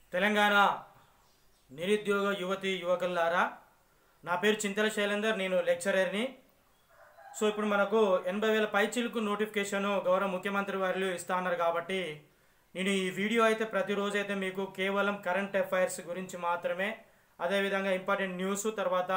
తెలంగాణ నిరుద్యోగ యువతి యువకులారా నా పేరు చింతల శైలేందర్ నేను లెక్చరర్ని సో ఇప్పుడు మనకు ఎనభై వేల పైచిలకు నోటిఫికేషన్ గౌరవ ముఖ్యమంత్రి వారు ఇస్తా అన్నారు కాబట్టి నేను ఈ వీడియో అయితే ప్రతిరోజు అయితే మీకు కేవలం కరెంట్ అఫైర్స్ గురించి మాత్రమే అదేవిధంగా ఇంపార్టెంట్ న్యూస్ తర్వాత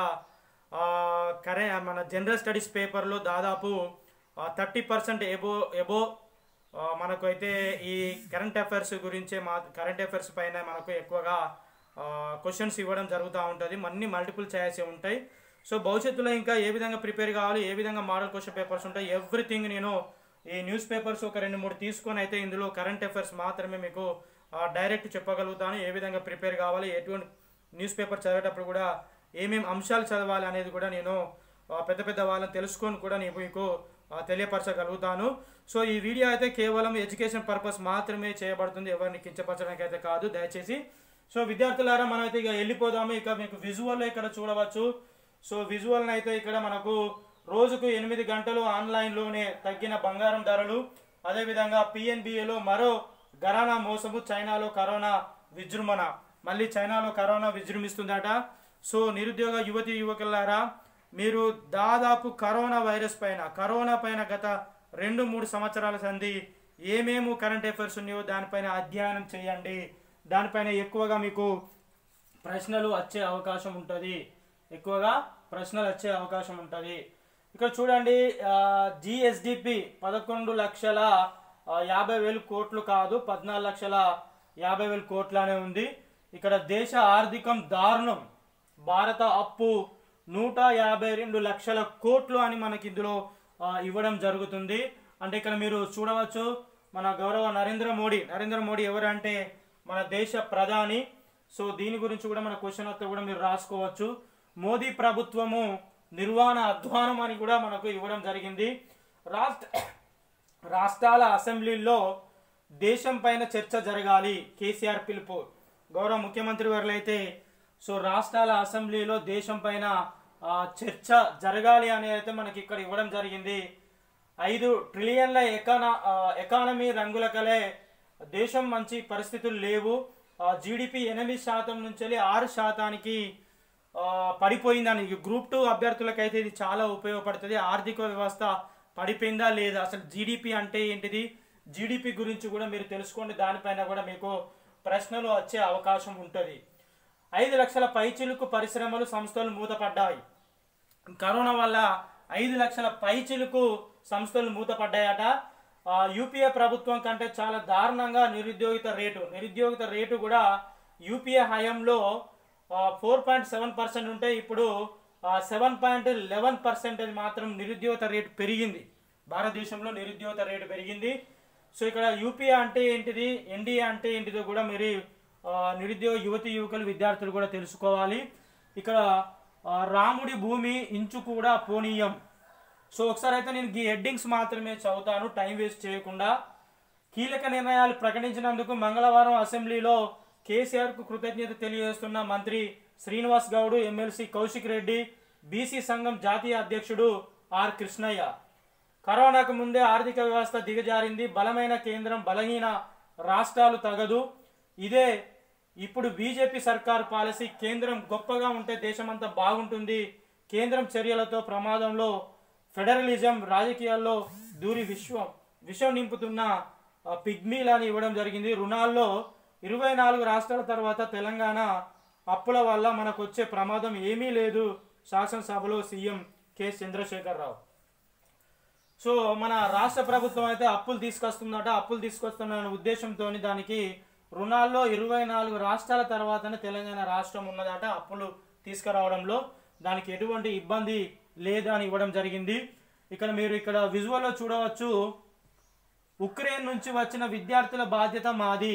కరె మన జనరల్ స్టడీస్ పేపర్లో దాదాపు థర్టీ పర్సెంట్ ఎబో ఎబో ఆ, మనకు అయితే ఈ కరెంట్ అఫైర్స్ గురించే మా కరెంట్ అఫైర్స్ పైన మనకు ఎక్కువగా క్వశ్చన్స్ ఇవ్వడం జరుగుతూ ఉంటుంది అన్ని మల్టిపుల్ ఛాయిస్ ఉంటాయి సో భవిష్యత్తులో ఇంకా ఏ విధంగా ప్రిపేర్ కావాలి ఏ విధంగా మోడల్ క్వశ్చన్ పేపర్స్ ఉంటాయి ఎవ్రీథింగ్ నేను ఈ న్యూస్ పేపర్స్ ఒక రెండు మూడు తీసుకొని అయితే ఇందులో కరెంట్ అఫైర్స్ మాత్రమే మీకు డైరెక్ట్ చెప్పగలుగుతాను ఏ విధంగా ప్రిపేర్ కావాలి ఎటువంటి న్యూస్ పేపర్ చదివేటప్పుడు కూడా ఏమేమి అంశాలు చదవాలి అనేది కూడా నేను ఆ, పెద్ద పెద్ద వాళ్ళని తెలుసుకొని కూడా నేను మీకు ఆ, తెలియపరచగలుగుతాను సో ఈ వీడియో అయితే కేవలం ఎడ్యుకేషన్ పర్పస్ మాత్రమే చేయబడుతుంది ఎవరిని కించపరచడానికి అయితే కాదు దయచేసి సో విద్యార్థులారా మనం అయితే ఇక వెళ్ళిపోదాము ఇక మీకు విజువల్ ఇక్కడ చూడవచ్చు సో విజువల్ అయితే ఇక్కడ మనకు రోజుకు ఎనిమిది గంటలు ఆన్లైన్లోనే తగ్గిన బంగారం ధరలు అదేవిధంగా పిఎన్బిఏలో మరో గరానా మోసము చైనాలో కరోనా విజృంభణ మళ్ళీ చైనాలో కరోనా విజృంభిస్తుందట సో నిరుద్యోగ యువతి యువకులారా మీరు దాదాపు కరోనా వైరస్ పైన కరోనా పైన గత రెండు మూడు సంవత్సరాల సంధి ఏమేమి కరెంట్ అఫైర్స్ ఉన్నాయో దానిపైన అధ్యయనం చేయండి దానిపైన ఎక్కువగా మీకు ప్రశ్నలు వచ్చే అవకాశం ఉంటుంది ఎక్కువగా ప్రశ్నలు వచ్చే అవకాశం ఉంటుంది ఇక్కడ చూడండి జిఎస్డిపి పదకొండు లక్షల ఆ, యాభై వేలు కోట్లు కాదు పద్నాలుగు లక్షల యాభై వేలు కోట్లనే ఉంది ఇక్కడ దేశ ఆర్థికం దారుణం భారత అప్పు నూట యాభై రెండు లక్షల కోట్లు అని మనకి ఇందులో ఆ, ఇవ్వడం జరుగుతుంది అంటే ఇక్కడ మీరు చూడవచ్చు మన గౌరవ నరేంద్ర మోడీ నరేంద్ర మోడీ ఎవరంటే మన దేశ ప్రధాని సో దీని గురించి కూడా మన క్వశ్చన్ వస్తే కూడా మీరు రాసుకోవచ్చు మోదీ ప్రభుత్వము నిర్వహణ అధ్వానం అని కూడా మనకు ఇవ్వడం జరిగింది రాష్ట్ర రాష్ట్రాల అసెంబ్లీలో దేశం పైన చర్చ జరగాలి కేసీఆర్ పిలుపు గౌరవ ముఖ్యమంత్రి వారు అయితే సో రాష్ట్రాల అసెంబ్లీలో దేశం పైన ఆ, చర్చ జరగాలి అని అయితే మనకి ఇక్కడ ఇవ్వడం జరిగింది ఐదు ట్రిలియన్ల ఎకానా ఆ, ఎకానమీ రంగుల కలే దేశం మంచి పరిస్థితులు లేవు జీడిపి ఎనిమిది శాతం నుంచి వెళ్ళి ఆరు శాతానికి ఆ, పడిపోయిందని గ్రూప్ టూ అభ్యర్థులకైతే ఇది చాలా ఉపయోగపడుతుంది ఆర్థిక వ్యవస్థ పడిపోయిందా లేదా అసలు జీడిపి అంటే ఏంటిది జీడిపి గురించి కూడా మీరు తెలుసుకోండి దానిపైన కూడా మీకు ప్రశ్నలు వచ్చే అవకాశం ఉంటుంది ఐదు లక్షల పైచిలుకు పరిశ్రమలు సంస్థలు మూతపడ్డాయి కరోనా వల్ల ఐదు లక్షల పైచిలుకు సంస్థలు మూతపడ్డాయట ఆ, యూపీఏ ప్రభుత్వం కంటే చాలా దారుణంగా నిరుద్యోగిత రేటు నిరుద్యోగిత రేటు కూడా యూపీఏ హయాంలో ఫోర్ పాయింట్ సెవెన్ పర్సెంట్ ఉంటే ఇప్పుడు సెవెన్ పాయింట్ లెవెన్ పర్సెంటేజ్ మాత్రం నిరుద్యోగిత రేటు పెరిగింది భారతదేశంలో నిరుద్యోగిత రేటు పెరిగింది సో ఇక్కడ యూపీఏ అంటే ఏంటిది ఎన్డీఏ అంటే ఏంటిదో కూడా మీరు ఆ, నిరుద్యోగ యువతి యువకులు విద్యార్థులు కూడా తెలుసుకోవాలి ఇక్కడ ఆ, రాముడి భూమి ఇంచు కూడా పోనీయం సో ఒకసారి అయితే నేను ఈ హెడ్డింగ్స్ మాత్రమే చదువుతాను టైం వేస్ట్ చేయకుండా కీలక నిర్ణయాలు ప్రకటించినందుకు మంగళవారం అసెంబ్లీలో కేసీఆర్ కు కృతజ్ఞత తెలియజేస్తున్న మంత్రి శ్రీనివాస్ గౌడ్ ఎమ్మెల్సీ కౌశిక్ రెడ్డి బీసీ సంఘం జాతీయ అధ్యక్షుడు ఆర్ కృష్ణయ్య కరోనాకు ముందే ఆర్థిక వ్యవస్థ దిగజారింది బలమైన కేంద్రం బలహీన రాష్ట్రాలు తగదు ఇదే ఇప్పుడు బీజేపీ సర్కార్ పాలసీ కేంద్రం గొప్పగా ఉంటే దేశమంతా బాగుంటుంది కేంద్రం చర్యలతో ప్రమాదంలో ఫెడరలిజం రాజకీయాల్లో దూరి విశ్వం విషం నింపుతున్న ఆ, పిగ్మీలని ఇవ్వడం జరిగింది రుణాల్లో ఇరవై నాలుగు రాష్ట్రాల తర్వాత తెలంగాణ అప్పుల వల్ల మనకు వచ్చే ప్రమాదం ఏమీ లేదు శాసనసభలో CM K Chandrashekar Rao so మన రాష్ట్ర ప్రభుత్వం అయితే అప్పులు తీసుకొస్తుందట అప్పులు తీసుకొస్తున్న ఉద్దేశంతో దానికి రుణాల్లో ఇరవై నాలుగు రాష్ట్రాల తర్వాతనే తెలంగాణ రాష్ట్రం ఉన్నదట అప్పులు తీసుకురావడంలో దానికి ఎటువంటి ఇబ్బంది లేదు అని ఇవ్వడం జరిగింది ఇక్కడ మీరు ఇక్కడ విజువల్లో చూడవచ్చు ఉక్రెయిన్ నుంచి వచ్చిన విద్యార్థుల బాధ్యత మాది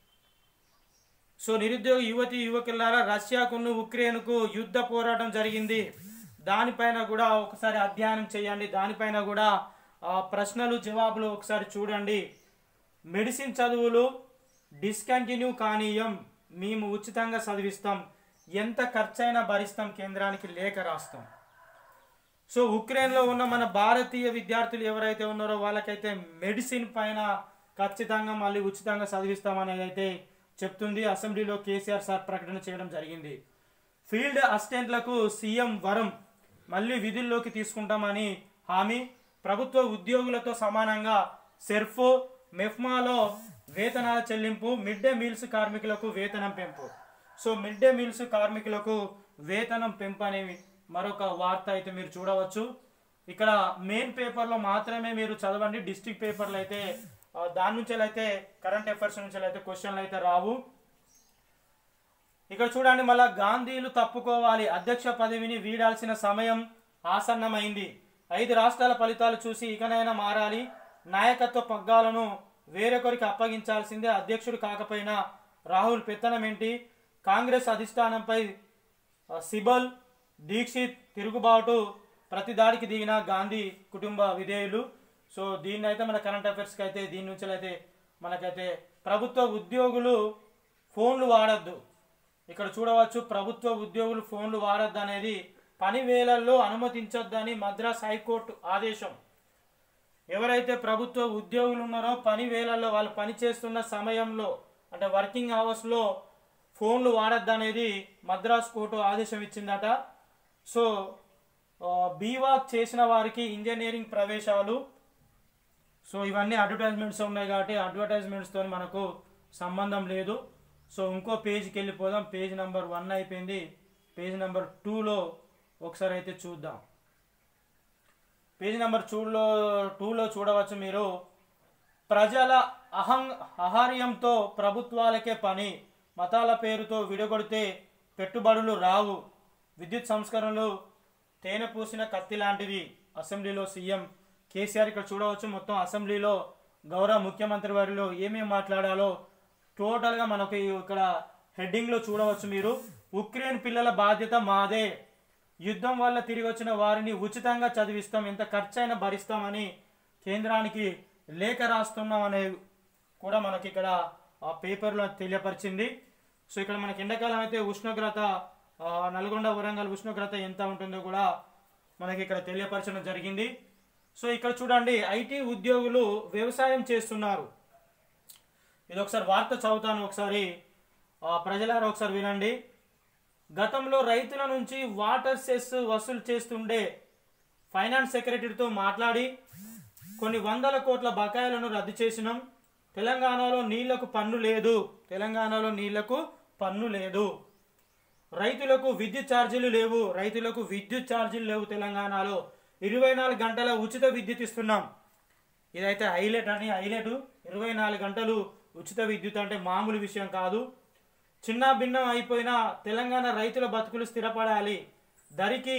సో నిరుద్యోగ యువతి యువకులారా రష్యాకును ఉక్రెయిన్కు యుద్ధ పోరాటం జరిగింది దానిపైన కూడా ఒకసారి అధ్యయనం చేయండి దానిపైన కూడా ఆ, ప్రశ్నలు జవాబులు ఒకసారి చూడండి మెడిసిన్ చదువులు డిస్కంటిన్యూ కానీయం మేము ఉచితంగా చదివిస్తాం ఎంత ఖర్చైనా భరిస్తాం కేంద్రానికి లేఖ రాస్తాం సో ఉక్రెయిన్లో ఉన్న మన భారతీయ విద్యార్థులు ఎవరైతే ఉన్నారో వాళ్ళకైతే మెడిసిన్ పైన ఖచ్చితంగా మళ్ళీ ఉచితంగా చదివిస్తామనేది అయితే చెప్తుంది అసెంబ్లీలో కేసీఆర్ సార్ ప్రకటన చేయడం జరిగింది ఫీల్డ్ అసిస్టెంట్లకు సీఎం వరం మళ్ళీ విధుల్లోకి తీసుకుంటామని హామీ ప్రభుత్వ ఉద్యోగులతో సమానంగా సెర్ఫో మెఫ్మాలో వేతనాల చెల్లింపు మిడ్ డే మీల్స్ కార్మికులకు వేతనం పెంపు సో మిడ్ డే మీల్స్ కార్మికులకు వేతనం పెంపు అనేవి మరొక వార్త అయితే మీరు చూడవచ్చు ఇక్కడ మెయిన్ పేపర్లో మాత్రమే మీరు చదవండి డిస్ట్రిక్ట్ పేపర్లు అయితే ఆ, దాని నుంచి అయితే కరెంట్ అఫైర్స్ నుంచి అయితే క్వశ్చన్లు అయితే రావు ఇక్కడ చూడండి మళ్ళా గాంధీలు తప్పుకోవాలి అధ్యక్ష పదవిని వీడాల్సిన సమయం ఆసన్నమైంది ఐదు రాష్ట్రాల ఫలితాలు చూసి ఇకనైనా మారాలి నాయకత్వ పగ్గాలను వేరొకరికి అప్పగించాల్సిందే అధ్యక్షుడు కాకపోయినా రాహుల్ పెత్తనం ఏంటి కాంగ్రెస్ అధిష్టానంపై ఆ, సిబల్ దీక్షిత్ తిరుగుబాటు ప్రతి దాడికి దిగిన గాంధీ కుటుంబ విధేయులు సో దీన్ని అయితే మన కరెంట్ అఫైర్స్కి అయితే దీని నుంచి అయితే మనకైతే ప్రభుత్వ ఉద్యోగులు ఫోన్లు వాడద్దు ఇక్కడ చూడవచ్చు ప్రభుత్వ ఉద్యోగులు ఫోన్లు వాడద్దు అనేది పని వేళల్లో అనుమతించొద్దని మద్రాస్ హైకోర్టు ఆదేశం ఎవరైతే ప్రభుత్వ ఉద్యోగులు ఉన్నారో పని వేళల్లో వాళ్ళు పని చేస్తున్న సమయంలో అంటే వర్కింగ్ అవర్స్లో ఫోన్లు వాడద్దు అనేది మద్రాస్ కోర్టు ఆదేశం ఇచ్చిందట సో బీవాక్ చేసిన వారికి ఇంజనీరింగ్ ప్రవేశాలు సో ఇవన్నీ అడ్వర్టైజ్మెంట్స్ ఉన్నాయి కాబట్టి అడ్వర్టైజ్మెంట్స్తో మనకు సంబంధం లేదు సో ఇంకో పేజ్కి వెళ్ళిపోదాం పేజ్ నెంబర్ వన్ అయిపోయింది పేజ్ నెంబర్ టూలో ఒకసారి అయితే చూద్దాం పేజ్ నెంబర్ టూలో టూలో చూడవచ్చు మీరు ప్రజల అహం అహార్యంతో ప్రభుత్వాలకే పని మతాల పేరుతో విడగొడితే పెట్టుబడులు రావు విద్యుత్ సంస్కరణలు తేనె పూసిన కత్తి లాంటివి అసెంబ్లీలో సీఎం కేసీఆర్ ఇక్కడ చూడవచ్చు మొత్తం అసెంబ్లీలో గౌరవ ముఖ్యమంత్రి వారిలో ఏమేమి మాట్లాడాలో టోటల్గా మనకు ఈ ఇక్కడ హెడ్డింగ్లో చూడవచ్చు మీరు ఉక్రెయిన్ పిల్లల బాధ్యత మాదే యుద్ధం వల్ల తిరిగి వచ్చిన వారిని ఉచితంగా చదివిస్తాం ఎంత ఖర్చైనా భరిస్తామని కేంద్రానికి లేఖ రాస్తున్నాం అనే కూడా మనకి ఇక్కడ ఆ పేపర్లో తెలియపరిచింది సో ఇక్కడ మనకి ఎండాకాలం అయితే ఉష్ణోగ్రత ఆ, నల్గొండ వరంగల్ ఉష్ణోగ్రత ఎంత ఉంటుందో కూడా మనకి ఇక్కడ తెలియపరచడం జరిగింది సో ఇక్కడ చూడండి ఐటీ ఉద్యోగులు వ్యవసాయం చేస్తున్నారు ఇది ఒకసారి వార్త చదువుతాను ఒకసారి ఆ, ప్రజలారా ఒకసారి వినండి గతంలో రైతుల నుంచి వాటర్ సెస్ వసూలు చేస్తుండే ఫైనాన్స్ సెక్రటరీతో మాట్లాడి కొన్ని వందల కోట్ల బకాయిలను రద్దు చేసినాం తెలంగాణలో నీళ్లకు పన్ను లేదు తెలంగాణలో నీళ్లకు పన్ను లేదు రైతులకు విద్యుత్ ఛార్జీలు లేవు రైతులకు విద్యుత్ ఛార్జీలు లేవు తెలంగాణలో ఇరవై నాలుగు గంటల ఉచిత విద్యుత్ ఇస్తున్నాం ఇదైతే హైలైట్ అని హైలైట్ ఇరవై నాలుగు గంటలు ఉచిత విద్యుత్ అంటే మామూలు విషయం కాదు చిన్న భిన్నం అయిపోయిన తెలంగాణ రైతుల బతుకులు స్థిరపడాలి దరికి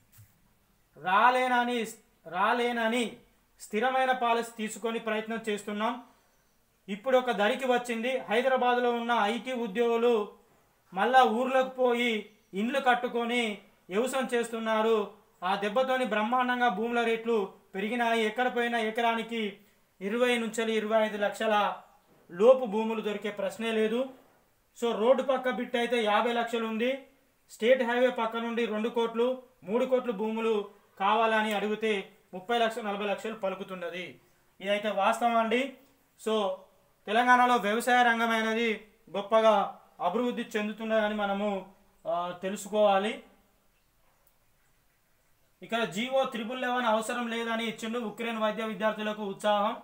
రాలేనని రాలేనని స్థిరమైన పాలసీ తీసుకొని ప్రయత్నం చేస్తున్నాం ఇప్పుడు ఒక దరికి వచ్చింది హైదరాబాద్లో ఉన్న ఐటీ ఉద్యోగులు మళ్ళా ఊర్లోకి పోయి ఇండ్లు కట్టుకొని వ్యవసాయం చేస్తున్నారు ఆ దెబ్బతోని బ్రహ్మాండంగా భూముల రేట్లు పెరిగినాయి ఎక్కడ పోయినా ఎకరానికి ఇరవై నుంచి ఇరవై ఐదు లక్షల లోపు భూములు దొరికే ప్రశ్నే లేదు సో రోడ్డు పక్క బిట్ అయితే యాభై లక్షలు ఉంది స్టేట్ హైవే పక్క నుండి రెండు కోట్లు మూడు కోట్లు భూములు కావాలని అడిగితే ముప్పై లక్షలు నలభై లక్షలు పలుకుతున్నది ఇదైతే వాస్తవం అండి సో తెలంగాణలో వ్యవసాయ రంగం అనేది గొప్పగా అభివృద్ధి చెందుతున్నదని మనము ఆ, తెలుసుకోవాలి ఇక్కడ జీవో త్రిబుల్ లెవెన్ అవసరం లేదని ఇచ్చిండు ఉక్రెయిన్ వైద్య విద్యార్థులకు ఉత్సాహం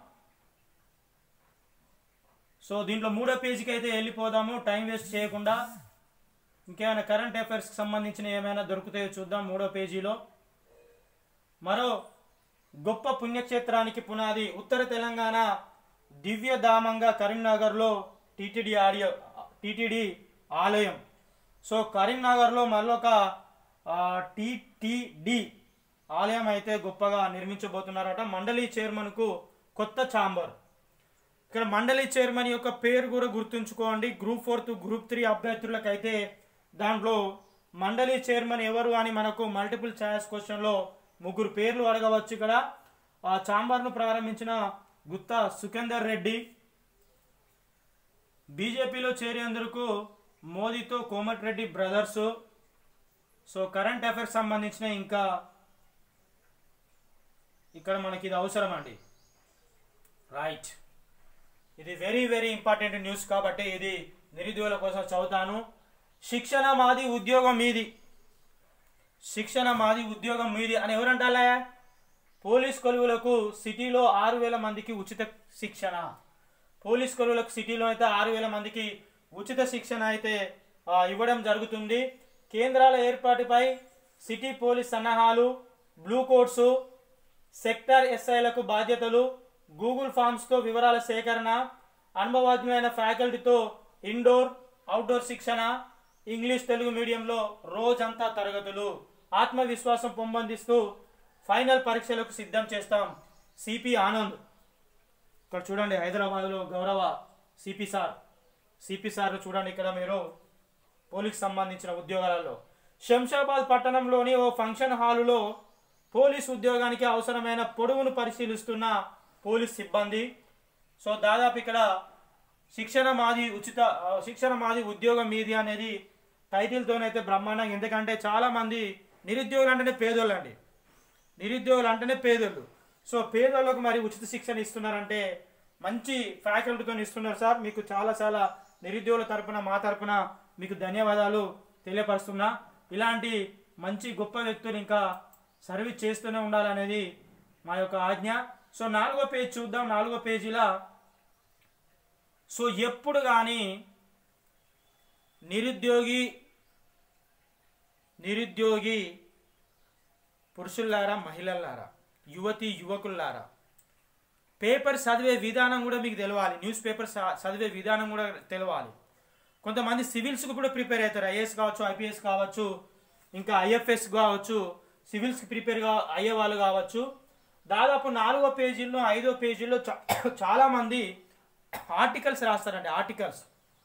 సో దీంట్లో మూడో పేజీకి అయితే వెళ్ళిపోదాము టైం వేస్ట్ చేయకుండా ఇంకేమైనా కరెంట్ అఫైర్స్కి సంబంధించిన ఏమైనా దొరుకుతాయో చూద్దాం మూడో పేజీలో మరో గొప్ప పుణ్యక్షేత్రానికి పునాది ఉత్తర తెలంగాణ దివ్యధామంగా కరీంనగర్లో టీటీడీ ఆడియో టీటీడీ ఆలయం సో కరీంనగర్లో మరొక టీటీడీ ఆలయం అయితే గొప్పగా నిర్మించబోతున్నారట మండలి చైర్మన్కు కొత్త ఛాంబర్ ఇక్కడ మండలి చైర్మన్ యొక్క పేరు కూడా గుర్తుంచుకోండి గ్రూప్ ఫోర్త్ గ్రూప్ త్రీ అభ్యర్థులకు అయితే దాంట్లో మండలి చైర్మన్ ఎవరు అని మనకు మల్టిపుల్ ఛాయిస్ క్వశ్చన్లో ముగ్గురు పేర్లు అడగవచ్చు ఇక్కడ ఆ ఛాంబర్ను ప్రారంభించిన గుత్తా సుఖేందర్ రెడ్డి బీజేపీలో చేరేందుకు మోదీతో Komatireddy brothers so current affairs సంబంధించిన ఇంకా ఇక్కడ మనకి ఇది అవసరం అండి రైట్ ఇది వెరీ వెరీ ఇంపార్టెంట్ న్యూస్ కాబట్టి ఇది నిరుద్యోగుల కోసం చదువుతాను శిక్షణ మాది ఉద్యోగం మీది శిక్షణ మాది ఉద్యోగం మీది అని ఎవరంటారా పోలీస్ కొలువులకు సిటీలో ఆరు వేల మందికి ఉచిత శిక్షణ పోలీస్ కొలువులకు సిటీలో అయితే ఆరు వేల మందికి ఉచిత శిక్షణ అయితే ఆ, ఇవ్వడం జరుగుతుంది కేంద్రాల ఏర్పాటుపై సిటీ పోలీస్ సన్నాహాలు బ్లూ కోడ్స్ సెక్టర్ ఎస్ఐలకు బాధ్యతలు గూగుల్ ఫామ్స్తో వివరాల సేకరణ అనుభవజ్ఞమైన ఫ్యాకల్టీతో ఇండోర్ అవుట్డోర్ శిక్షణ ఇంగ్లీష్ తెలుగు మీడియంలో రోజంతా తరగతులు ఆత్మవిశ్వాసం పెంపొందిస్తూ ఫైనల్ పరీక్షలకు సిద్ధం చేస్తాం సిపి ఆనంద్ ఇక్కడ చూడండి హైదరాబాద్లో గౌరవ సిపి సార్ సిపి సార్ చూడండి ఇక్కడ మీరు పోలీస్ సంబంధించిన ఉద్యోగాలలో శంషాబాద్ పట్టణంలోని ఓ ఫంక్షన్ హాలులో పోలీస్ ఉద్యోగానికి అవసరమైన పొడవును పరిశీలిస్తున్న పోలీస్ సిబ్బంది సో దాదాపు ఇక్కడ శిక్షణ మాది ఉచిత ఆ, శిక్షణ మాది ఉద్యోగం మీది అనేది టైటిల్తోనైతే బ్రహ్మాండంగా ఎందుకంటే చాలా మంది నిరుద్యోగులు అంటేనే పేదోళ్ళు అండి నిరుద్యోగులు అంటేనే పేదోళ్ళు సో పేదోళ్ళకు మరి ఉచిత శిక్షణ ఇస్తున్నారంటే మంచి ఫ్యాకల్టీతో ఇస్తున్నారు సార్ మీకు చాలా చాలా నిరుద్యోగుల తరపున మా తరపున మీకు ధన్యవాదాలు తెలియపరుస్తున్నా ఇలాంటి మంచి గొప్ప వ్యక్తులు ఇంకా సర్వీస్ చేస్తూనే ఉండాలనేది మా యొక్క ఆజ్ఞ సో నాలుగో పేజ్ చూద్దాం నాలుగో పేజీలా సో ఎప్పుడు కానీ నిరుద్యోగి నిరుద్యోగి పురుషుల్లారా మహిళల్లారా యువతి యువకుల్లారా పేపర్ చదివే విధానం కూడా మీకు తెలవాలి న్యూస్ పేపర్ చ- చదివే విధానం కూడా తెలవాలి కొంతమంది సివిల్స్కి కూడా ప్రిపేర్ అవుతారు ఐఏఎస్ కావచ్చు ఐపీఎస్ కావచ్చు ఇంకా ఐఎఫ్ఎస్ కావచ్చు సివిల్స్కి ప్రిపేర్ గా అయ్యే వాళ్ళు కావచ్చు దాదాపు నాలుగో పేజీల్లో ఐదో పేజీల్లో చా- చాలామంది ఆర్టికల్స్ రాస్తారండి ఆర్టికల్స్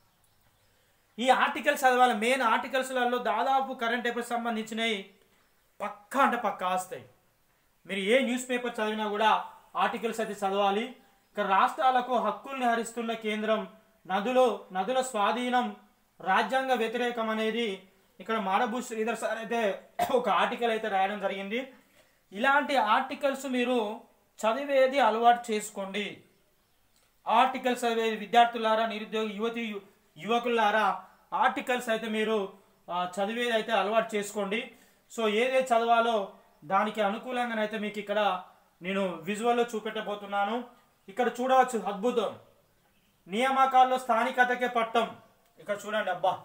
ఈ ఆర్టికల్స్ చదవాలి మెయిన్ ఆర్టికల్స్లలో దాదాపు కరెంట్ అఫైర్స్ సంబంధించినవి పక్కా అంటే పక్కా వస్తాయి మీరు ఏ న్యూస్ పేపర్ చదివినా కూడా ఆర్టికల్స్ అయితే చదవాలి ఇక రాష్ట్రాలకు హక్కుల్ని హరిస్తున్న కేంద్రం నదులో నదుల స్వాధీనం రాజ్యాంగ వ్యతిరేకం అనేది ఇక్కడ మాడబు శ్రీధర్ సార్ అయితే ఒక ఆర్టికల్ అయితే రాయడం జరిగింది ఇలాంటి ఆర్టికల్స్ మీరు చదివేది అలవాటు చేసుకోండి ఆర్టికల్స్ చదివే విద్యార్థులారా నిరుద్యోగ యువతి యు- యువకులారా ఆర్టికల్స్ అయితే మీరు ఆ, చదివేది అయితే అలవాటు చేసుకోండి సో ఏదైతే చదవాలో దానికి అనుకూలంగానైతే మీకు ఇక్కడ నేను విజువల్లో చూపెట్టబోతున్నాను ఇక్కడ చూడవచ్చు అద్భుతం నియామకాల్లో స్థానికతకే పట్టం ఇక్కడ చూడండి అబ్బా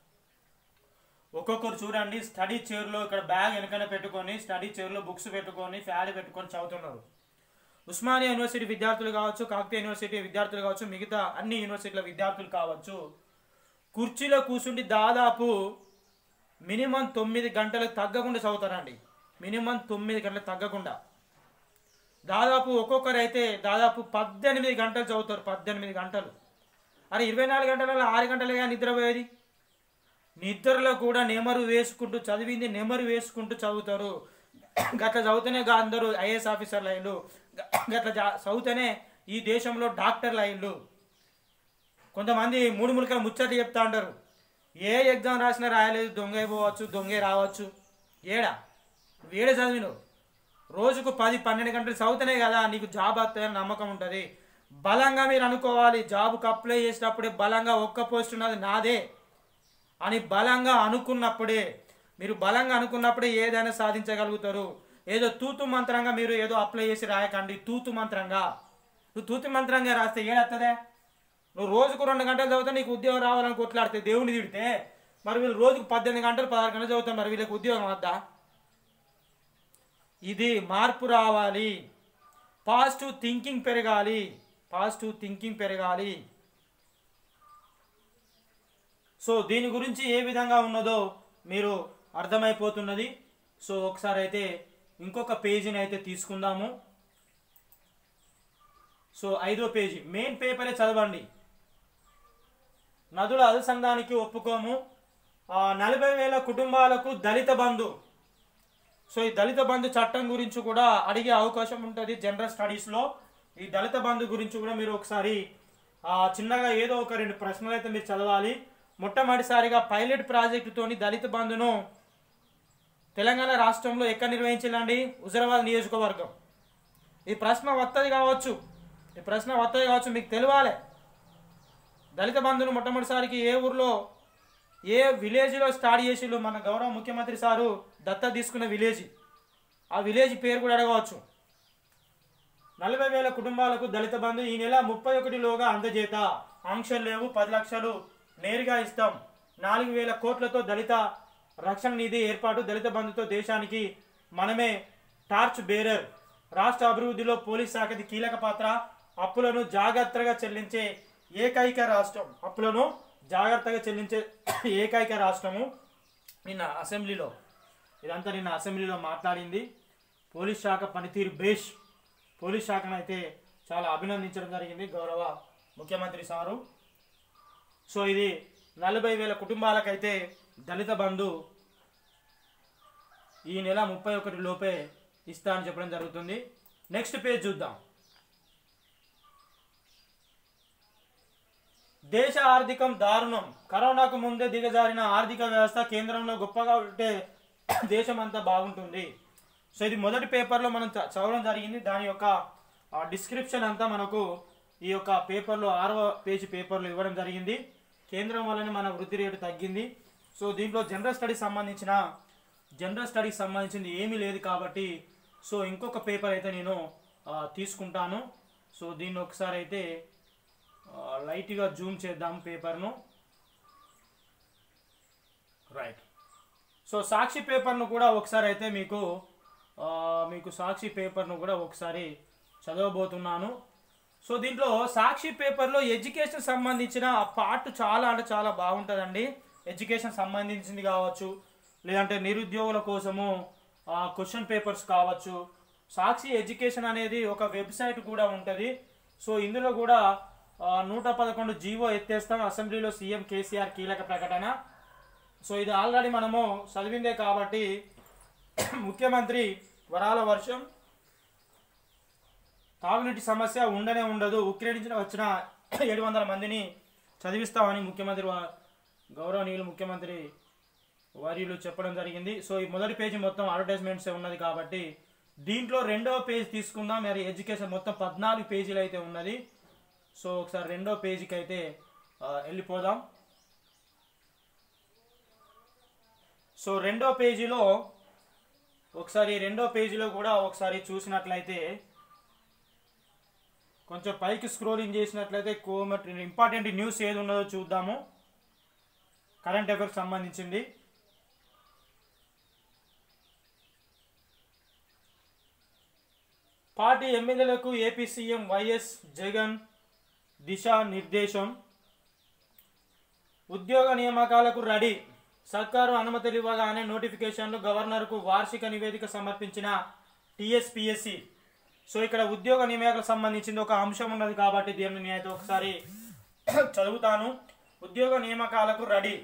ఒక్కొక్కరు చూడండి స్టడీ చైర్లో ఇక్కడ బ్యాగ్ వెనకనే పెట్టుకొని స్టడీ చైర్లో బుక్స్ పెట్టుకొని ఫ్యాడ్ పెట్టుకొని చదువుతున్నారు ఉస్మానియా యూనివర్సిటీ విద్యార్థులు కావచ్చు కాకతీయ యూనివర్సిటీ విద్యార్థులు కావచ్చు మిగతా అన్ని యూనివర్సిటీల విద్యార్థులు కావచ్చు కుర్చీలో కూర్చుండి దాదాపు మినిమం తొమ్మిది గంటలకు తగ్గకుండా చదువుతారండి మినిమం తొమ్మిది గంటలకు తగ్గకుండా దాదాపు ఒక్కొక్కరు అయితే దాదాపు పద్దెనిమిది గంటలు చదువుతారు పద్దెనిమిది గంటలు అరే ఇరవై నాలుగు గంటలలో ఆరు గంటలుగా నిద్రపోయేది నిద్రలో కూడా నెమరు వేసుకుంటూ చదివింది నెమరు వేసుకుంటూ చదువుతారు గట్ల చదివితేనే గా అందరూ ఐఏఎస్ ఆఫీసర్లు అయ్యిండు గట్ల జా- చదివితేనే ఈ దేశంలో డాక్టర్లు అయ్యిండు కొంతమంది మూడు ములకల ముచ్చట్లు చెప్తా ఉంటారు ఏ ఎగ్జామ్ రాసినా రాయలేదు దొంగ అయిపోవచ్చు దొంగే రావచ్చు ఏడా వేడే చదివిను రోజుకు పది పన్నెండు గంటలు చదివితేనే కదా నీకు జాబ్ వస్తాయని నమ్మకం ఉంటుంది బలంగా మీరు అనుకోవాలి జాబ్కి అప్లై చేసేటప్పుడే బలంగా ఒక్క పోస్ట్ ఉన్నది నాదే అని బలంగా అనుకున్నప్పుడే మీరు బలంగా అనుకున్నప్పుడే ఏదైనా సాధించగలుగుతారు ఏదో తూతు మంత్రంగా మీరు ఏదో అప్లై చేసి రాయకండి తూతు మంత్రంగా నువ్వు తూతు మంత్రంగా రాస్తే ఏడత్తదే నువ్వు రోజుకు రెండు గంటలు చదివితే నీకు ఉద్యోగం రావాలని కొట్లాడితే దేవుని తిడితే మరి వీళ్ళు రోజుకు పద్దెనిమిది గంటలు పదహారు గంటలు చదువుతారు మరి వీళ్ళకి ఉద్యోగం వద్దా ఇది మార్పు రావాలి పాజిటివ్ థింకింగ్ పెరగాలి పాజిటివ్ థింకింగ్ పెరగాలి సో దీని గురించి ఏ విధంగా ఉన్నదో మీరు అర్థమైపోతున్నది సో ఒకసారి అయితే ఇంకొక పేజీని అయితే తీసుకుందాము సో ఐదో పేజీ మెయిన్ పేపరే చదవండి నదుల అనుసంధానికి ఒప్పుకోము ఆ, నలభై వేల కుటుంబాలకు దళిత బంధు సో ఈ దళిత బంధు చట్టం గురించి కూడా అడిగే అవకాశం ఉంటుంది జనరల్ స్టడీస్లో ఈ దళిత బంధు గురించి కూడా మీరు ఒకసారి ఆ, చిన్నగా ఏదో ఒక రెండు ప్రశ్నలు అయితే మీరు చదవాలి మొట్టమొదటిసారిగా పైలట్ ప్రాజెక్టుతోని దళిత బంధును తెలంగాణ రాష్ట్రంలో ఎక్కడ నిర్వహించాలండి హుజరాబాద్ నియోజకవర్గం ఈ ప్రశ్న వస్తుంది కావచ్చు ఈ ప్రశ్న వస్తుంది కావచ్చు మీకు తెలియాలి దళిత బంధును మొట్టమొదటిసారికి ఏ ఊర్లో ఏ విలేజ్లో స్టార్ట్ చేసిళ్ళు మన గౌరవ ముఖ్యమంత్రి సారు దత్త తీసుకున్న విలేజ్ ఆ విలేజ్ పేరు కూడా అడగవచ్చు నలభై వేల కుటుంబాలకు దళిత బంధు ఈ నెల ముప్పై ఒకటిలోగా అందజేత ఆంక్షలు లేవు పది లక్షలు నేరుగా ఇస్తాం నాలుగు వేల కోట్లతో దళిత రక్షణ నిధి ఏర్పాటు దళిత బంధుతో దేశానికి మనమే టార్చ్ బేరర్ రాష్ట్ర అభివృద్ధిలో పోలీస్ శాఖది కీలక పాత్ర అప్పులను జాగ్రత్తగా చెల్లించే ఏకైక రాష్ట్రం అప్పులను జాగ్రత్తగా చెల్లించే ఏకైక రాష్ట్రము నిన్న అసెంబ్లీలో ఇదంతా నిన్న అసెంబ్లీలో మాట్లాడింది పోలీస్ శాఖ పనితీరు బేష్ పోలీస్ శాఖను అయితే చాలా అభినందించడం జరిగింది గౌరవ ముఖ్యమంత్రి సారు సో ఇది నలభై వేల కుటుంబాలకైతే దళిత బంధు ఈ నెల ముప్పై ఒకటి లోపే ఇస్తా అని చెప్పడం జరుగుతుంది నెక్స్ట్ పేజ్ చూద్దాం దేశ ఆర్థికం దారుణం కరోనాకు ముందే దిగజారిన ఆర్థిక వ్యవస్థ కేంద్రంలో గొప్పగా ఉంటే దేశం అంతా బాగుంటుంది సో ఇది మొదటి పేపర్లో మనం చ- చదవడం జరిగింది దాని యొక్క డిస్క్రిప్షన్ అంతా మనకు ఈ యొక్క పేపర్లో ఆరవ పేజీ పేపర్లో ఇవ్వడం జరిగింది కేంద్రం వల్లనే మన వృద్ధి రేటు తగ్గింది సో దీంట్లో జనరల్ స్టడీస్ సంబంధించిన జనరల్ స్టడీస్ సంబంధించింది ఏమీ లేదు కాబట్టి సో ఇంకొక పేపర్ అయితే నేను ఆ, తీసుకుంటాను సో దీన్ని ఒకసారి అయితే ఆ, లైట్గా జూమ్ చేద్దాం పేపర్ను రైట్ సో సాక్షి పేపర్ను కూడా ఒకసారి అయితే మీకు ఆ, మీకు సాక్షి పేపర్ను కూడా ఒకసారి చదవబోతున్నాను సో దీంట్లో సాక్షి పేపర్లో ఎడ్యుకేషన్ సంబంధించిన ఆ పార్ట్ చాలా అంటే చాలా బాగుంటుందండి ఎడ్యుకేషన్ సంబంధించింది కావచ్చు లేదంటే నిరుద్యోగుల కోసము క్వశ్చన్ పేపర్స్ కావచ్చు సాక్షి ఎడ్యుకేషన్ అనేది ఒక వెబ్సైట్ కూడా ఉంటుంది సో ఇందులో కూడా ఆ, నూట పదకొండు జీవో ఎత్తేస్తాం అసెంబ్లీలో సీఎం కేసీఆర్ కీలక ప్రకటన సో ఇది ఆల్రెడీ మనము చదివిందే కాబట్టి ముఖ్యమంత్రి వరాల వర్షం తాగునీటి సమస్య ఉండనే ఉండదు ఉక్రేడించిన వచ్చిన ఏడు వందల మందిని చదివిస్తామని ముఖ్యమంత్రి వా- గౌరవనీయులు ముఖ్యమంత్రి వర్యులు చెప్పడం జరిగింది సో ఈ మొదటి పేజీ మొత్తం అడ్వర్టైజ్మెంట్స్ ఉన్నది కాబట్టి దీంట్లో రెండవ పేజ్ తీసుకుందాం మరి ఎడ్యుకేషన్ మొత్తం పద్నాలుగు పేజీలు అయితే ఉన్నది సో ఒకసారి రెండో పేజీకి అయితే ఆ, వెళ్ళిపోదాం సో రెండో పేజీలో ఒకసారి రెండో పేజీలో కూడా ఒకసారి చూసినట్లయితే కొంచెం పైకి స్క్రోలింగ్ చేసినట్లయితే కోమట్ ఇంపార్టెంట్ న్యూస్ ఏది ఉన్నదో చూద్దాము కరెంట్ అఫైర్స్ సంబంధించింది పార్టీ ఎమ్మెల్యేలకు ఏపీ సీఎం వైఎస్ జగన్ దిశా నిర్దేశం ఉద్యోగ నియామకాలకు రెడీ సర్కారు అనుమతులు ఇవ్వగానే నోటిఫికేషన్లు గవర్నర్కు వార్షిక నివేదిక సమర్పించిన టిఎస్పిఎస్సి సో ఇక్కడ ఉద్యోగ నియామకాలకు సంబంధించింది ఒక అంశం ఉన్నది కాబట్టి దీన్ని నేనైతే ఒకసారి చదువుతాను ఉద్యోగ నియామకాలకు రెడీ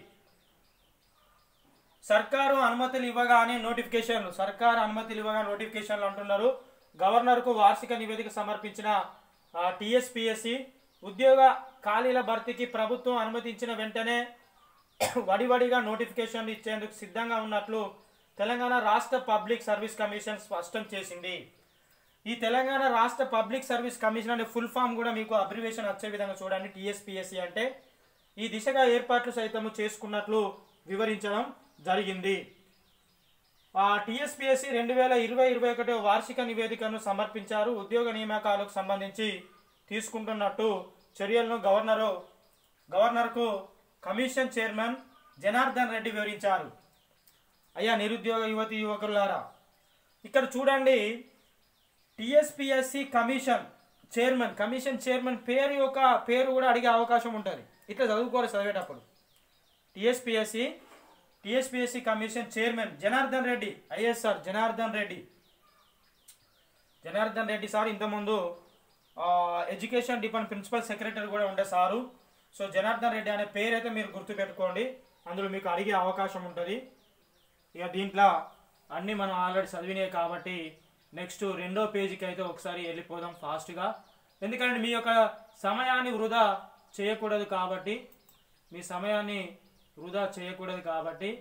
సర్కారు అనుమతులు ఇవ్వగానే నోటిఫికేషన్లు సర్కారు అనుమతులు ఇవ్వగా నోటిఫికేషన్లు అంటున్నారు గవర్నర్కు వార్షిక నివేదిక సమర్పించిన టిఎస్పిఎస్సి ఉద్యోగ ఖాళీల భర్తీకి ప్రభుత్వం అనుమతించిన వెంటనే వడివడిగా నోటిఫికేషన్లు ఇచ్చేందుకు సిద్ధంగా ఉన్నట్లు తెలంగాణ రాష్ట్ర పబ్లిక్ సర్వీస్ కమిషన్ స్పష్టం చేసింది ఈ తెలంగాణ రాష్ట్ర పబ్లిక్ సర్వీస్ కమిషన్ అనే ఫుల్ ఫామ్ కూడా మీకు అబ్రివేషన్ వచ్చే విధంగా చూడండి టిఎస్పిఎస్సి అంటే ఈ దిశగా ఏర్పాట్లు సైతము చేసుకున్నట్లు వివరించడం జరిగింది ఆ టిఎస్పిఎస్సి రెండు వేల ఇరవై ఇరవై ఒకటి వార్షిక నివేదికను సమర్పించారు ఉద్యోగ నియామకాలకు సంబంధించి తీసుకుంటున్నట్టు చర్యలను గవర్నరు గవర్నర్కు కమిషన్ చైర్మన్ జనార్దన్ రెడ్డి వివరించారు అయ్యా నిరుద్యోగ యువతి యువకులారా ఇక్కడ చూడండి TSPSC commission chairman commission chairman పేరు యొక్క పేరు కూడా అడిగే అవకాశం ఉంటుంది ఇట్లా చదువుకోవాలి చదివేటప్పుడు TSPSC TSPSC commission chairman Janardhan Reddy ISR Janardhan Reddy Janardhan Reddy sir ఇంతకుముందు ఆ, ఎడ్యుకేషన్ డిపార్ట్మెంట్ ప్రిన్సిపల్ సెక్రటరీ కూడా ఉండే సారు సో జనార్దన్ రెడ్డి అనే పేరు అయితే మీరు గుర్తుపెట్టుకోండి అందులో మీకు అడిగే అవకాశం ఉంటుంది ఇక దీంట్లో అన్నీ మనం ఆల్రెడీ చదివినాయి కాబట్టి నెక్స్ట్ రెండో పేజీకి అయితే ఒకసారి వెళ్ళిపోదాం ఫాస్ట్గా ఎందుకంటే మీ యొక్క సమయాన్ని వృధా చేయకూడదు కాబట్టి మీ సమయాన్ని వృధా చేయకూడదు కాబట్టి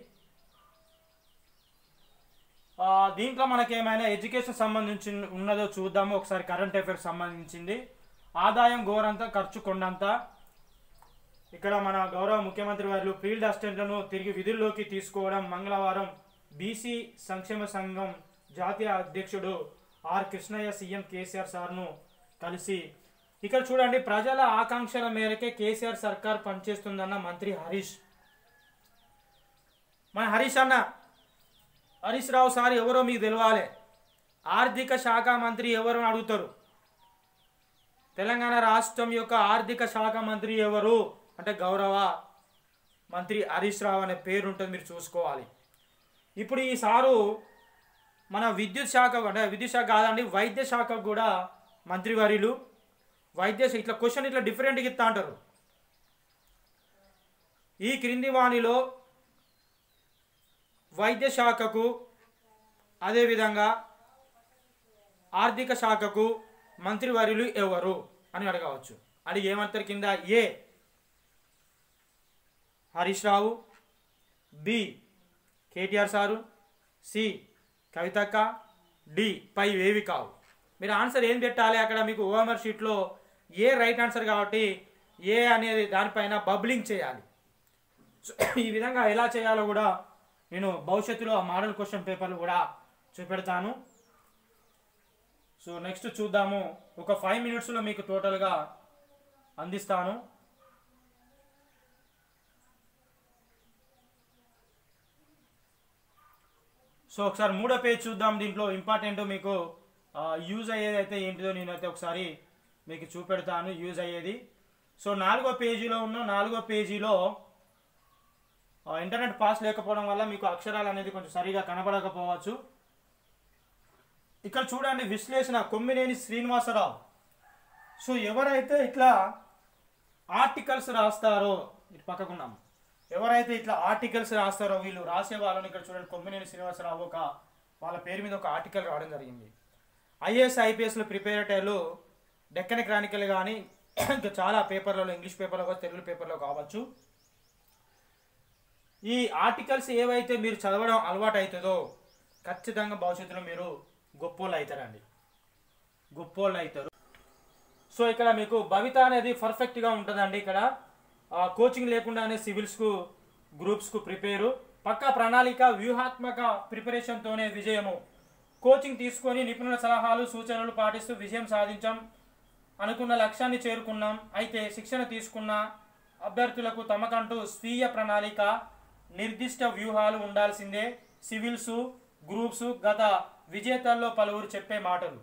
ఆ, దీంట్లో మనకి ఏమైనా ఎడ్యుకేషన్ సంబంధించి ఉన్నదో చూద్దాము ఒకసారి కరెంట్ అఫైర్స్ సంబంధించింది ఆదాయం గోరంత ఖర్చు కొండంత ఇక్కడ మన గౌరవ ముఖ్యమంత్రి వారు ఫీల్డ్ అసిస్టెంట్లను తిరిగి విధుల్లోకి తీసుకోవడం మంగళవారం బీసీ సంక్షేమ సంఘం జాతీయ అధ్యక్షుడు ఆర్ కృష్ణయ్య సీఎం కేసీఆర్ సార్ను కలిసి ఇక్కడ చూడండి ప్రజల ఆకాంక్షల మేరకే కేసీఆర్ సర్కార్ పనిచేస్తుందన్న మంత్రి హరీష్ మన హరీష్ అన్న హరీష్ రావు సార్ ఎవరో మీకు తెలవాలి ఆర్థిక శాఖ మంత్రి ఎవరు అని అడుగుతారు తెలంగాణ రాష్ట్రం యొక్క ఆర్థిక శాఖ మంత్రి ఎవరు అంటే గౌరవ మంత్రి హరీష్ రావు అనే పేరు ఉంటుంది మీరు చూసుకోవాలి ఇప్పుడు ఈ సారు మన విద్యుత్ శాఖ అంటే విద్యుత్ శాఖ కాదండి వైద్య శాఖకు కూడా మంత్రివర్యులు వైద్య శా- ఇట్లా క్వశ్చన్ ఇట్లా డిఫరెంట్గా ఇస్తా అంటారు ఈ క్రింది వాణిలో వైద్య శాఖకు అదేవిధంగా ఆర్థిక శాఖకు మంత్రివర్యులు ఎవరు అని అడగవచ్చు అడిగి ఏమంటారు కింద A Harish Rao B KTR sir C కవితక్క డి పై ఏవి కావు మీరు ఆన్సర్ ఏం పెట్టాలి అక్కడ మీకు ఓఎంఆర్ షీట్లో ఏ రైట్ ఆన్సర్ కాబట్టి ఏ అనేది దానిపైన బబ్లింగ్ చేయాలి సో ఈ విధంగా ఎలా చేయాలో కూడా నేను భవిష్యత్తులో ఆ మోడల్ క్వశ్చన్ పేపర్లు కూడా చూపెడతాను సో నెక్స్ట్ చూద్దాము ఒక ఫైవ్ మినిట్స్లో మీకు టోటల్గా అందిస్తాను సో ఒకసారి మూడో పేజ్ చూద్దాం దీంట్లో ఇంపార్టెంట్ మీకు యూజ్ అయ్యేది అయితే ఏంటిదో నేనైతే ఒకసారి మీకు చూపెడతాను యూజ్ అయ్యేది సో నాలుగో పేజీలో ఉన్న నాలుగో పేజీలో ఆ, ఇంటర్నెట్ పాస్ లేకపోవడం వల్ల మీకు అక్షరాలు అనేది కొంచెం సరిగా కనపడకపోవచ్చు ఇక్కడ చూడండి విశ్లేషణ కొమ్మినేని శ్రీనివాసరావు సో ఎవరైతే ఇట్లా ఆర్టికల్స్ రాస్తారో ఇటు పక్కకున్నాం ఎవరైతే ఇట్లా ఆర్టికల్స్ రాస్తారో వీళ్ళు రాసే వాళ్ళని ఇక్కడ చూడండి కొమ్మినేని శ్రీనివాసరావు ఒక వాళ్ళ పేరు మీద ఒక ఆర్టికల్ రావడం జరిగింది ఐఏఎస్ ఐపీఎస్లో ప్రిపేర్ అయ్యేలు డెక్కన్ క్రానికల్ కానీ ఇంకా చాలా పేపర్లలో ఇంగ్లీష్ పేపర్లో కావచ్చు తెలుగు పేపర్లో కావచ్చు ఈ ఆర్టికల్స్ ఏవైతే మీరు చదవడం అలవాటు అవుతుందో ఖచ్చితంగా భవిష్యత్తులో మీరు గొప్పోళ్ళు అవుతారండి గొప్పోళ్ళు అవుతారు సో ఇక్కడ మీకు భవిత అనేది పర్ఫెక్ట్గా ఉంటుందండి ఇక్కడ ఆ, కోచింగ్ లేకుండానే సివిల్స్కు గ్రూప్స్కు ప్రిపేరు పక్క ప్రణాళిక వ్యూహాత్మక ప్రిపరేషన్తోనే విజయము కోచింగ్ తీసుకొని నిపుణుల సలహాలు సూచనలు పాటిస్తూ విజయం సాధించాం అనుకున్న లక్ష్యాన్ని చేరుకున్నాం అయితే శిక్షణ తీసుకున్న అభ్యర్థులకు తమకంటూ స్వీయ ప్రణాళిక నిర్దిష్ట వ్యూహాలు ఉండాల్సిందే సివిల్స్ గ్రూప్స్ గత విజేతల్లో పలువురు చెప్పే మాటలు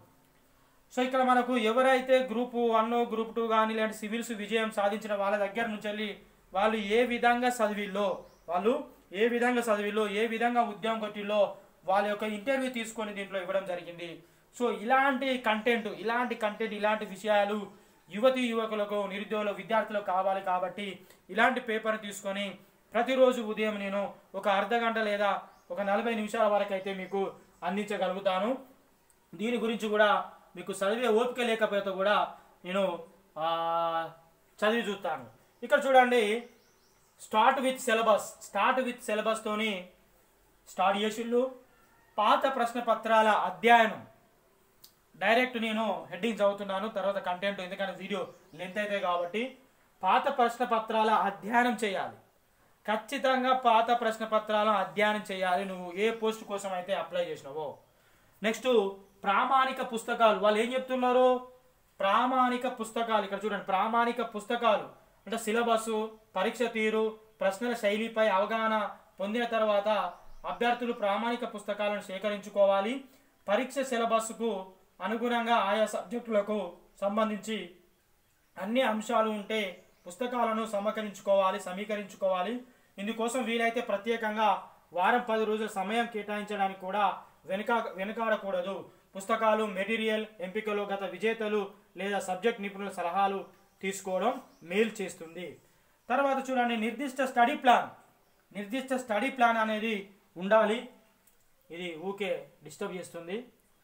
సో ఇక్కడ మనకు ఎవరైతే గ్రూప్ వన్ గ్రూప్ టూ కానీ ఇలాంటి సివిల్స్ విజయం సాధించిన వాళ్ళ దగ్గర నుంచి వెళ్ళి వాళ్ళు ఏ విధంగా చదివిల్లో వాళ్ళు ఏ విధంగా చదివిల్లో ఏ విధంగా ఉద్యోగం కొట్టిల్లో వాళ్ళ యొక్క ఇంటర్వ్యూ తీసుకొని దీంట్లో ఇవ్వడం జరిగింది సో ఇలాంటి కంటెంట్ ఇలాంటి కంటెంట్ ఇలాంటి విషయాలు యువతి యువకులకు నిరుద్యోగుల విద్యార్థులకు కావాలి కాబట్టి ఇలాంటి పేపర్ తీసుకొని ప్రతిరోజు ఉదయం నేను ఒక అర్ధ గంట లేదా ఒక నలభై నిమిషాల వరకు అయితే మీకు అందించగలుగుతాను దీని గురించి కూడా మీకు చదివే ఓపిక లేకపోతే కూడా నేను ఆ, చదివి చూస్తాను ఇక్కడ చూడండి start with syllabus start with సిలబస్తోని స్టార్ట్ చేసిళ్ళు పాత ప్రశ్న పత్రాల అధ్యయనం డైరెక్ట్ నేను హెడ్డింగ్ చదువుతున్నాను తర్వాత కంటెంట్ ఎందుకంటే వీడియో లెంత్ అయితే కాబట్టి పాత ప్రశ్న పత్రాల అధ్యయనం చేయాలి ఖచ్చితంగా పాత ప్రశ్న పత్రాలను అధ్యయనం చేయాలి నువ్వు ఏ పోస్ట్ కోసం అయితే అప్లై చేసినావో నెక్స్ట్ ప్రామాణిక పుస్తకాలు వాళ్ళు ఏం చెప్తున్నారు ప్రామాణిక పుస్తకాలు ఇక్కడ చూడండి ప్రామాణిక పుస్తకాలు అంటే సిలబస్ పరీక్ష తీరు ప్రశ్నల శైలిపై అవగాహన పొందిన తర్వాత అభ్యర్థులు ప్రామాణిక పుస్తకాలను సేకరించుకోవాలి పరీక్ష సిలబస్కు అనుగుణంగా ఆయా సబ్జెక్టులకు సంబంధించి అన్ని అంశాలు ఉంటే పుస్తకాలను సమకరించుకోవాలి సమీకరించుకోవాలి ఇందుకోసం వీలైతే ప్రత్యేకంగా వారం పది రోజుల సమయం కేటాయించడానికి కూడా వెనుక వెనుకాడకూడదు పుస్తకాలు మెటీరియల్ ఎంపికలో గత విజేతలు లేదా సబ్జెక్ట్ నిపుణుల సలహాలు తీసుకోవడం మేలు చేస్తుంది తర్వాత చూడండి నిర్దిష్ట స్టడీ ప్లాన్ నిర్దిష్ట స్టడీ ప్లాన్ అనేది ఉండాలి ఇది ఊకే డిస్టర్బ్ చేస్తుంది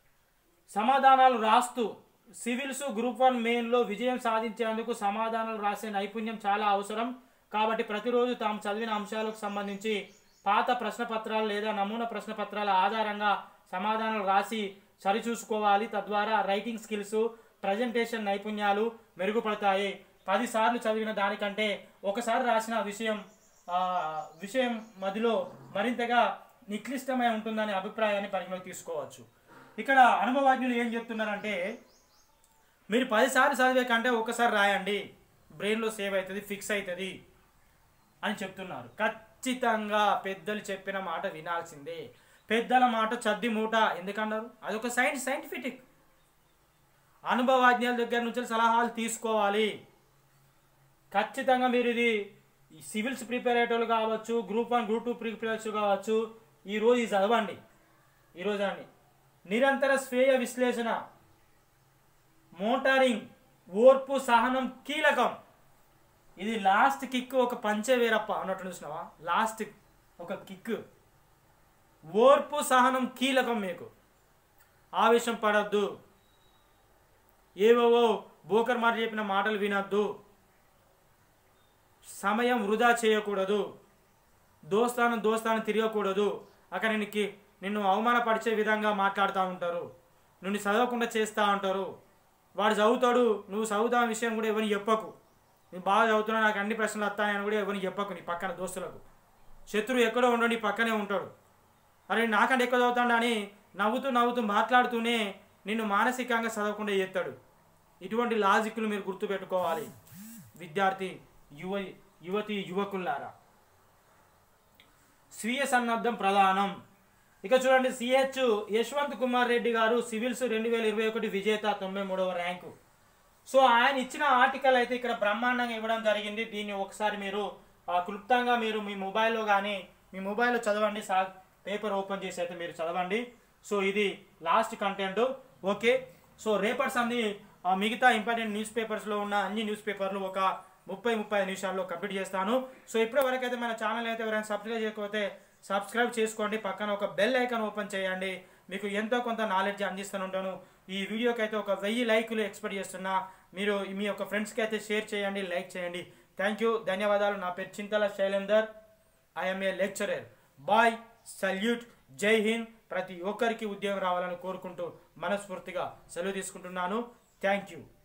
సమాధానాలు రాస్తూ సివిల్స్ గ్రూప్ వన్ మెయిన్లో విజయం సాధించేందుకు సమాధానాలు రాసే నైపుణ్యం చాలా అవసరం కాబట్టి ప్రతిరోజు తాము చదివిన అంశాలకు సంబంధించి పాత ప్రశ్నపత్రాలు లేదా నమూనా ప్రశ్నపత్రాల ఆధారంగా సమాధానాలు రాసి సరిచూసుకోవాలి తద్వారా రైటింగ్ స్కిల్స్ ప్రజెంటేషన్ నైపుణ్యాలు మెరుగుపడతాయి పదిసార్లు చదివిన దానికంటే ఒకసారి రాసిన విషయం ఆ, విషయం మదిలో మరింతగా నిక్లిష్టమై ఉంటుందనే అభిప్రాయాన్ని పరిగణలోకి తీసుకోవచ్చు ఇక్కడ అనుభవజ్ఞులు ఏం చెప్తున్నారంటే మీరు పదిసార్లు చదివే కంటే ఒకసారి రాయండి బ్రెయిన్లో సేవ్ అవుతుంది ఫిక్స్ అవుతుంది అని చెప్తున్నారు ఖచ్చితంగా పెద్దలు చెప్పిన మాట వినాల్సిందే పెద్దల మాట చద్ది మూట ఎందుకన్నారు అదొక సైన్స్ సైంటిఫిక్ అనుభవజ్ఞాల దగ్గర నుంచి సలహాలు తీసుకోవాలి ఖచ్చితంగా మీరు ఇది ఈ సివిల్స్ ప్రిపేర్ అయ్యేటోళ్ళు కావచ్చు group one group two prepares కావచ్చు ఈరోజు ఇది చదవండి ఈరోజు అండి నిరంతర స్వీయ విశ్లేషణ మోటారింగ్ ఓర్పు సహనం కీలకం ఇది లాస్ట్ కిక్ ఒక పంచే వేరప్ప అన్నట్టు చూసినావా లాస్ట్ ఒక కిక్ ఓర్పు సహనం కీలకం మీకు ఆవేశం పడద్దు ఏవేవో బోకర్ మాట చెప్పిన మాటలు వినొద్దు సమయం వృధా చేయకూడదు దోస్తాను దోస్తాను తిరగకూడదు అక్కడ నీకు నిన్ను అవమానపరిచే విధంగా మాట్లాడుతూ ఉంటారు నిన్ను చదవకుండా చేస్తూ ఉంటారు వాడు చదువుతాడు నువ్వు చదువుతావు విషయం కూడా ఎవరిని చెప్పకు నేను బాగా చదువుతున్నా నాకు అన్ని ప్రశ్నలు వస్తాయని కూడా ఎవరిని చెప్పకు నీ పక్కన దోస్తులకు శత్రువు ఎక్కడో ఉండో నీ పక్కనే ఉంటాడు అరే నాకంటే ఎక్కువ చదువుతాడు అని నవ్వుతూ నవ్వుతూ మాట్లాడుతూనే నిన్ను మానసికంగా చదవకుండా చేస్తాడు ఇటువంటి లాజిక్లు మీరు గుర్తుపెట్టుకోవాలి విద్యార్థి యువ యువతి యువకుల్లారా స్వీయ సన్నద్ధం ప్రధానం ఇక చూడండి సిహెచ్ యశ్వంత్ కుమార్ రెడ్డి గారు సివిల్స్ రెండు వేల ఇరవై ఒకటి విజేత తొంభై మూడవ ర్యాంకు సో ఆయన ఇచ్చిన ఆర్టికల్ అయితే ఇక్కడ బ్రహ్మాండంగా ఇవ్వడం జరిగింది దీన్ని ఒకసారి మీరు ఆ, క్లుప్తంగా మీరు మీ మొబైల్లో కానీ మీ మొబైల్లో చదవండి సా పేపర్ ఓపెన్ చేసి అయితే మీరు చదవండి సో ఇది లాస్ట్ కంటెంట్ ఓకే సో రేపటి సంది ఆ, మిగతా ఇంపార్టెంట్ న్యూస్ పేపర్స్లో ఉన్న అన్ని న్యూస్ పేపర్లు ఒక ముప్పై ముప్పై ఐదు నిమిషాల్లో కంప్లీట్ చేస్తాను సో ఇప్పటి వరకు అయితే మన ఛానల్ అయితే ఎవరైనా సబ్స్క్రైబ్ చేయకపోతే సబ్స్క్రైబ్ చేసుకోండి పక్కన ఒక బెల్ ఐకాన్ ఓపెన్ చేయండి మీకు ఎంతో కొంత నాలెడ్జ్ అందిస్తూనే ఉంటాను ఈ వీడియోకి అయితే ఒక వెయ్యి లైకులు ఎక్స్పెక్ట్ చేస్తున్నా మీరు మీ యొక్క ఫ్రెండ్స్కి అయితే షేర్ చేయండి లైక్ చేయండి థ్యాంక్ యూ ధన్యవాదాలు నా పేరు Chintala Shailender I'm a lecturer bye salute Jai Hind ప్రతి ఒక్కరికి ఉద్యోగం రావాలని కోరుకుంటూ మనస్ఫూర్తిగా సెలవు తీసుకుంటున్నాను థ్యాంక్ యూ